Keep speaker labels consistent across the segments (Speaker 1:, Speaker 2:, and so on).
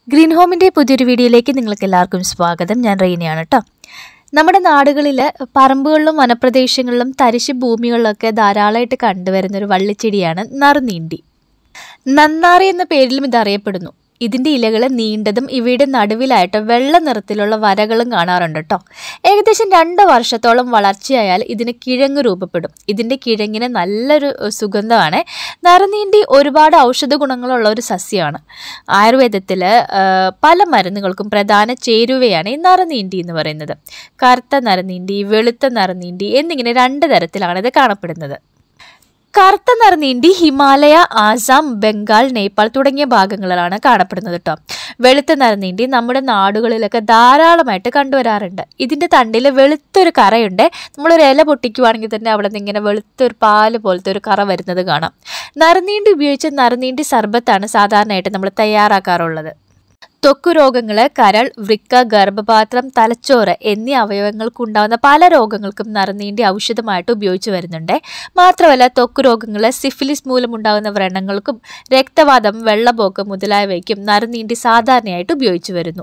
Speaker 1: green ഹോമിൻ്റെ പുതിയൊരു വീഡിയോയിലേക്ക് നിങ്ങൾക്ക് എല്ലാവർക്കും സ്വാഗതം ഞാൻ റീനയാണ് കേട്ടോ നമ്മുടെ നാടുകളിൽ പറമ്പുകളിലും വനപ്രദേശങ്ങളിലും തരിശ് ഭൂമികളിലൊക്കെ ധാരാളമായിട്ട് കണ്ടുവരുന്ന ഒരു വള്ളിച്ചെടിയാണ് നറുനീണ്ടി നന്നാറി എന്ന പേരിലും ഇത് അറിയപ്പെടുന്നു ഇതിൻ്റെ ഇലകൾ നീണ്ടതും ഇവയുടെ നടുവിലായിട്ട് വെള്ള നിറത്തിലുള്ള വരകളും കാണാറുണ്ട് കേട്ടോ ഏകദേശം രണ്ട് വർഷത്തോളം വളർച്ചയായാൽ ഇതിന് കിഴങ്ങ് രൂപപ്പെടും ഇതിൻ്റെ കിഴങ്ങിന് നല്ലൊരു ഏഹ്, സുഗന്ധമാണ് നറുനീണ്ടി ഒരുപാട് ഔഷധ ഗുണങ്ങളുള്ള ഒരു സസ്യമാണ് ആയുർവേദത്തിൽ പല മരുന്നുകൾക്കും പ്രധാന ചേരുവയാണ് ഈ നറുനീണ്ടി എന്ന് പറയുന്നത് കറുത്ത നറുനീണ്ടി വെളുത്ത നറുനീണ്ടി എന്നിങ്ങനെ രണ്ട് തരത്തിലാണ് ഇത് കാണപ്പെടുന്നത് കറുത്ത നറുനീണ്ടി ഹിമാലയ ആസാം ബംഗാൾ നേപ്പാൾ തുടങ്ങിയ ഭാഗങ്ങളിലാണ് കാണപ്പെടുന്നത് കേട്ടോ വെളുത്ത നറുനീണ്ടി നമ്മുടെ നാടുകളിലൊക്കെ ധാരാളമായിട്ട് കണ്ടുവരാറുണ്ട് ഇതിൻ്റെ തണ്ടിൽ വെളുത്തൊരു കറയുണ്ട് നമ്മളൊരു ഇല പൊട്ടിക്കുവാണെങ്കിൽ തന്നെ അവിടെ നിന്ന് ഇങ്ങനെ വെളുത്തൊരു പാല് പോലത്തെ ഒരു കറ വരുന്നത് കാണാം നറുനീണ്ടി ഉപയോഗിച്ച് നറുനീണ്ടി സർബത്താണ് സാധാരണയായിട്ട് നമ്മൾ തയ്യാറാക്കാറുള്ളത് ത്വക്ക് രോഗങ്ങൾ കരൾ വൃക്ക ഗർഭപാത്രം തലച്ചോറ് എന്നീ അവയവങ്ങൾക്കുണ്ടാകുന്ന പല രോഗങ്ങൾക്കും നറുനീണ്ടി ഔഷധമായിട്ട് ഉപയോഗിച്ചു വരുന്നുണ്ട് മാത്രമല്ല ത്വക്ക് രോഗങ്ങൾ സിഫിലിസ് മൂലമുണ്ടാകുന്ന വ്രണങ്ങൾക്കും രക്തവാതം വെള്ളപ്പോക്ക് മുതലായവയ്ക്കും നറുനീണ്ടി സാധാരണയായിട്ട് ഉപയോഗിച്ചു വരുന്നു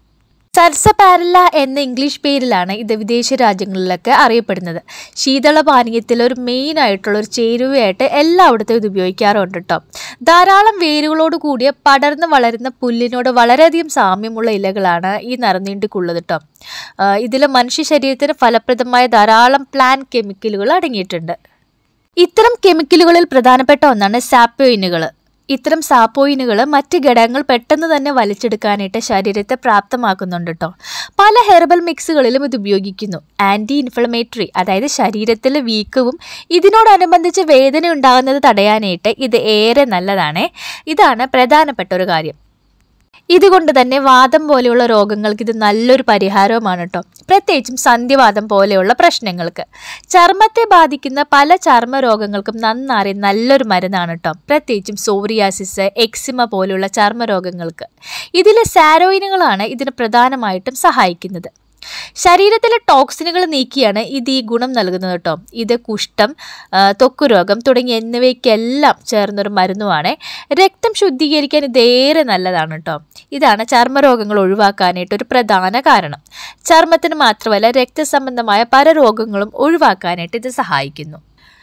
Speaker 1: സൽസപാരല്ല എന്ന ഇംഗ്ലീഷ് പേരിലാണ് ഇത് വിദേശ രാജ്യങ്ങളിലൊക്കെ അറിയപ്പെടുന്നത് ശീതള പാനീയത്തിൽ ഒരു മെയിൻ ആയിട്ടുള്ള ഒരു ചേരുവയായിട്ട് എല്ലായിടത്തും ഇത് ഉപയോഗിക്കാറുണ്ട് കേട്ടോ ധാരാളം വേരുകളോട് കൂടിയ പടർന്ന് വളരുന്ന പുല്ലിനോട് വളരെയധികം സാമ്യമുള്ള ഇലകളാണ് ഈ നറുനീണ്ടിക്കുള്ളത് കേട്ടോ ഇതിൽ മനുഷ്യ ശരീരത്തിന് ഫലപ്രദമായ ധാരാളം പ്ലാൻ കെമിക്കലുകൾ അടങ്ങിയിട്ടുണ്ട് ഇത്തരം കെമിക്കലുകളിൽ പ്രധാനപ്പെട്ട ഒന്നാണ് സാപ്പോയിനുകൾ ഇത്തരം സാപ്പോയിനുകൾ മറ്റ് ഘടകങ്ങൾ പെട്ടെന്ന് തന്നെ വലിച്ചെടുക്കാനായിട്ട് ശരീരത്തെ പ്രാപ്തമാക്കുന്നുണ്ട് കേട്ടോ പല ഹെർബൽ മിക്സുകളിലും ഇത് ഉപയോഗിക്കുന്നു ആൻറ്റി ഇൻഫ്ലമേറ്ററി അതായത് ശരീരത്തിലെ വീക്കവും ഇതിനോടനുബന്ധിച്ച് വേദന ഉണ്ടാകുന്നത് തടയാനായിട്ട് ഇത് ഏറെ നല്ലതാണ് ഇതാണ് പ്രധാനപ്പെട്ട ഒരു കാര്യം ഇതുകൊണ്ട് തന്നെ വാദം പോലെയുള്ള രോഗങ്ങൾക്ക് ഇത് നല്ലൊരു പരിഹാരവുമാണ് കേട്ടോ പ്രത്യേകിച്ചും സന്ധിവാദം പോലെയുള്ള പ്രശ്നങ്ങൾക്ക് ചർമ്മത്തെ ബാധിക്കുന്ന പല ചർമ്മ രോഗങ്ങൾക്കും നന്നാറി നല്ലൊരു മരുന്നാണ് കേട്ടോ പ്രത്യേകിച്ചും സോറിയാസിസ് എക്സിമ പോലെയുള്ള ചർമ്മ രോഗങ്ങൾക്ക് ഇതിലെ സാരോയിനുകളാണ് ഇതിന് പ്രധാനമായിട്ടും സഹായിക്കുന്നത് ശരീരത്തിലെ ടോക്സിനുകൾ നീക്കിയാണ് ഇത് ഈ ഗുണം നൽകുന്നത് കേട്ടോ ഇത് കുഷ്ഠം ആ, ത്വക്ക് രോഗം തുടങ്ങിയ എന്നിവയ്ക്കെല്ലാം ചേർന്നൊരു മരുന്നുമാണ് രക്തം ശുദ്ധീകരിക്കാൻ ഇത് ഏറെ നല്ലതാണ് കേട്ടോ ഇതാണ് ചർമ്മരോഗങ്ങൾ ഒഴിവാക്കാനായിട്ട് ഒരു പ്രധാന കാരണം ചർമ്മത്തിന് മാത്രമല്ല രക്തസംബന്ധമായ പല രോഗങ്ങളും ഒഴിവാക്കാനായിട്ട് ഇത് സഹായിക്കുന്നു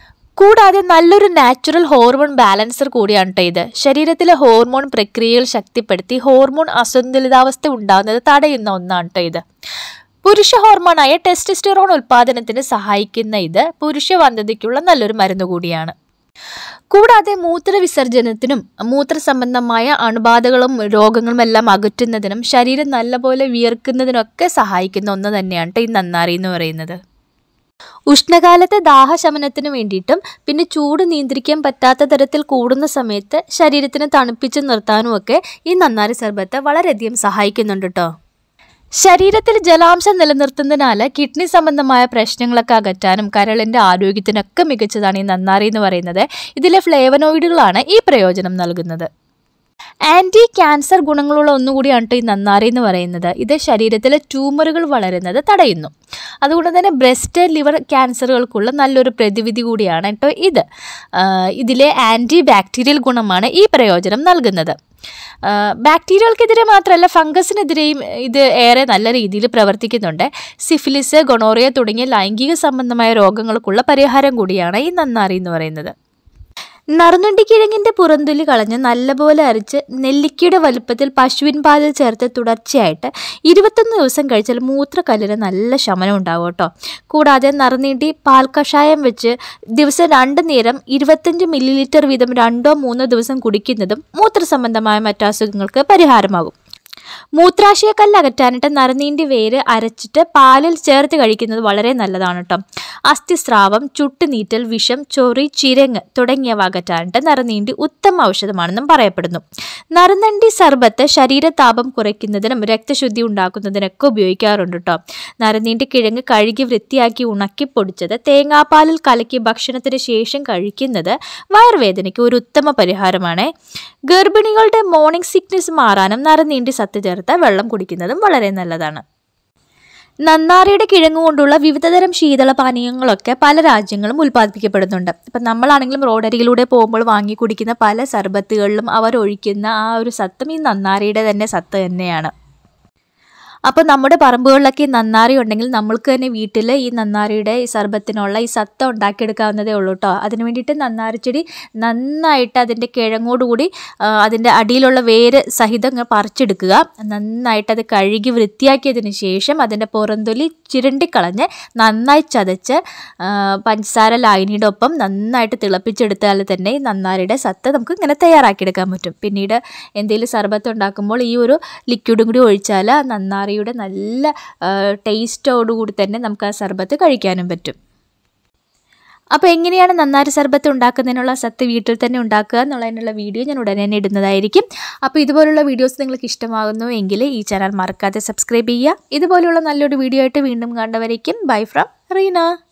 Speaker 1: കൂടാതെ നല്ലൊരു നാച്ചുറൽ ഹോർമോൺ ബാലൻസർ കൂടിയാണ് കേട്ടോ ഇത് ശരീരത്തിലെ ഹോർമോൺ പ്രക്രിയകൾ ശക്തിപ്പെടുത്തി ഹോർമോൺ അസന്തുലിതാവസ്ഥ ഉണ്ടാകുന്നത് തടയുന്ന ഒന്നാണ് കേട്ടോ ഇത് പുരുഷ ഹോർമോണായ ടെസ്റ്റസ്റ്ററോൺ ഉൽപ്പാദനത്തിന് സഹായിക്കുന്ന ഇത് പുരുഷവന്ധതയ്ക്കുള്ള നല്ലൊരു മരുന്ന് കൂടിയാണ് കൂടാതെ മൂത്രവിസർജനത്തിനും മൂത്ര സംബന്ധമായ അണുബാധകളും രോഗങ്ങളും എല്ലാം അകറ്റുന്നതിനും ശരീരം നല്ലപോലെ വിയർക്കുന്നതിനൊക്കെ സഹായിക്കുന്ന ഒന്ന് തന്നെയാണ് ട്ടോ ഈ നന്നാറി എന്ന് പറയുന്നത് ഉഷ്ണകാലത്തെ ദാഹശമനത്തിന് വേണ്ടിയിട്ടും പിന്നെ ചൂട് നിയന്ത്രിക്കാൻ പറ്റാത്ത തരത്തിൽ കൂടുന്ന സമയത്ത് ശരീരത്തിനെ തണുപ്പിച്ച് നിർത്താനും ഒക്കെ ഈ നന്നാരി സർബത്ത് വളരെയധികം സഹായിക്കുന്നുണ്ട് കേട്ടോ ശരീരത്തിൽ ജലാംശം നിലനിർത്തുന്നതിനാൽ കിഡ്നി സംബന്ധമായ പ്രശ്നങ്ങളൊക്കെ അകറ്റാനും കരളിൻ്റെ ആരോഗ്യത്തിനൊക്കെ മികച്ചതാണ് ഈ നന്നാറി എന്ന് പറയുന്നത് ഇതിലെ ഫ്ലേവനോയിഡുകളാണ് ഈ പ്രയോജനം നൽകുന്നത് ആൻറ്റി ക്യാൻസർ ഗുണങ്ങളുള്ള ഒന്നുകൂടിയാണ് ട്ടോ ഈ നന്നാറി എന്ന് പറയുന്നത് ഇത് ശരീരത്തിലെ ട്യൂമറുകൾ വളരുന്നത് തടയുന്നു അതുകൊണ്ട് തന്നെ ബ്രസ്റ്റ് ലിവർ ക്യാൻസറുകൾക്കുള്ള നല്ലൊരു പ്രതിവിധി കൂടിയാണ് കേട്ടോ ഇത് ആ, ഇതിലെ ആൻറ്റി ബാക്ടീരിയൽ ഗുണമാണ് ഈ പ്രയോജനം നൽകുന്നത് ആ, ബാക്ടീരിയകൾക്കെതിരെ മാത്രമല്ല ഫംഗസിനെതിരെയും ഇത് ഏറെ നല്ല രീതിയിൽ പ്രവർത്തിക്കുന്നുണ്ട് സിഫിലിസ് ഗൊണോറിയ തുടങ്ങിയ ലൈംഗിക സംബന്ധമായ രോഗങ്ങൾക്കുള്ള പരിഹാരം കൂടിയാണ് ഈ നന്നാറി എന്ന് പറയുന്നത് നറുനുണ്ടി കിഴങ്ങിന്റെ പുറന്തൊലി കളഞ്ഞ് നല്ലപോലെ അരച്ച് നെല്ലിക്കയുടെ വലുപ്പത്തിൽ പശുവിൻ പാലിൽ ചേർത്ത് തുടർച്ചയായിട്ട് ഇരുപത്തൊന്ന് ദിവസം കഴിച്ചാൽ മൂത്രക്കല്ലിന് നല്ല ശമനം ഉണ്ടാവും കേട്ടോ കൂടാതെ നറുനീട്ടി പാൽ കഷായം വെച്ച് ദിവസം രണ്ട് നേരം ഇരുപത്തഞ്ച് മില്ലി ലിറ്റർ വീതം രണ്ടോ മൂന്നോ ദിവസം കുടിക്കുന്നതും മൂത്ര സംബന്ധമായ മറ്റു അസുഖങ്ങൾക്ക് പരിഹാരമാകും മൂത്രാശയക്കല്ല് അകറ്റാനായിട്ട് നറുനീണ്ടി വേര് അരച്ചിട്ട് പാലിൽ ചേർത്ത് കഴിക്കുന്നത് വളരെ നല്ലതാണ് കേട്ടോ അസ്ഥിസ്രാവം ചുട്ടുനീറ്റൽ വിഷം ചൊറി ചിരങ്ങ് തുടങ്ങിയവ അകറ്റാനായിട്ട് നറുനീണ്ടി ഉത്തമ ഔഷധമാണെന്നും പറയപ്പെടുന്നു നറുനണ്ടി സർബത്ത് ശരീരതാപം കുറയ്ക്കുന്നതിനും രക്തശുദ്ധി ഉണ്ടാക്കുന്നതിനൊക്കെ ഉപയോഗിക്കാറുണ്ട് കേട്ടോ നറുനീണ്ടി കിഴങ്ങ് കഴുകി വൃത്തിയാക്കി ഉണക്കി പൊടിച്ചത് തേങ്ങാപ്പാലിൽ കലക്കി ഭക്ഷണത്തിന് ശേഷം കഴിക്കുന്നത് വയറുവേദനയ്ക്ക് ഒരു ഉത്തമ പരിഹാരമാണ് ഗർഭിണികളുടെ മോർണിംഗ് സിക്നസ് മാറാനും നറുനീണ്ടി സത്ത് ചേർത്ത വെള്ളം കുടിക്കുന്നതും വളരെ നല്ലതാണ് നന്നാരിയുടെ കിഴങ്ങ് കൊണ്ടുള്ള വിവിധതരം ശീതള പാനീയങ്ങളൊക്കെ പല രാജ്യങ്ങളും ഉൽപ്പാദിപ്പിക്കപ്പെടുന്നുണ്ട് ഇപ്പം നമ്മളാണെങ്കിലും റോഡരികിലൂടെ പോകുമ്പോൾ വാങ്ങി കുടിക്കുന്ന പല സർബത്തുകളിലും അവർ ഒഴിക്കുന്ന ആ ഒരു സത്തും ഈ നന്നാരിയുടെ തന്നെ സത്ത് തന്നെയാണ് അപ്പോൾ നമ്മുടെ പറമ്പുകളിലൊക്കെ ഈ നന്നാരി ഉണ്ടെങ്കിൽ നമ്മൾക്ക് തന്നെ വീട്ടിൽ ഈ നന്നാരിയുടെ ഈ സർബത്തിനുള്ള ഈ സത്ത ഉണ്ടാക്കിയെടുക്കാവുന്നതേ ഉള്ളൂ കേട്ടോ അതിന് വേണ്ടിയിട്ട് നന്നാരിച്ചെടി നന്നായിട്ട് അതിൻ്റെ കിഴങ്ങോടുകൂടി ആ, അതിൻ്റെ അടിയിലുള്ള വേര് സഹിതം ഇങ്ങ് പറിച്ചെടുക്കുക നന്നായിട്ട് അത് കഴുകി വൃത്തിയാക്കിയതിന് ശേഷം അതിൻ്റെ പുറന്തൊലി ചിരണ്ടിക്കളഞ്ഞ് നന്നായി ചതച്ച് ആ, പഞ്ചസാര ലായനിയുടെ ഒപ്പം നന്നായിട്ട് തിളപ്പിച്ചെടുത്താൽ തന്നെ ഈ നന്നാരിയുടെ സത്ത് നമുക്ക് ഇങ്ങനെ തയ്യാറാക്കിയെടുക്കാൻ പറ്റും പിന്നീട് എന്തെങ്കിലും സർബത്ത് ഉണ്ടാക്കുമ്പോൾ ഈ ഒരു ലിക്വിഡും കൂടി ഒഴിച്ചാൽ ആ നന്നാരിയുടെ നല്ല ടേസ്റ്റോടുകൂടി തന്നെ നമുക്ക് ആ സർബത്ത് കഴിക്കാനും പറ്റും അപ്പോൾ എങ്ങനെയാണ് നന്നാരി സർബത്ത് ഉണ്ടാക്കുന്നതിനുള്ള സത്ത് വീട്ടിൽ തന്നെ ഉണ്ടാക്കുക എന്നുള്ളതിനുള്ള വീഡിയോ ഞാൻ ഉടനെ തന്നെ ഇടുന്നതായിരിക്കും അപ്പോൾ ഇതുപോലുള്ള വീഡിയോസ് നിങ്ങൾക്ക് ഇഷ്ടമാകുന്നു എങ്കിൽ ഈ ചാനൽ മറക്കാതെ സബ്സ്ക്രൈബ് ചെയ്യുക ഇതുപോലുള്ള നല്ലൊരു വീഡിയോ ആയിട്ട് വീണ്ടും കണ്ടവരേക്കും ബൈ ഫ്രം റീന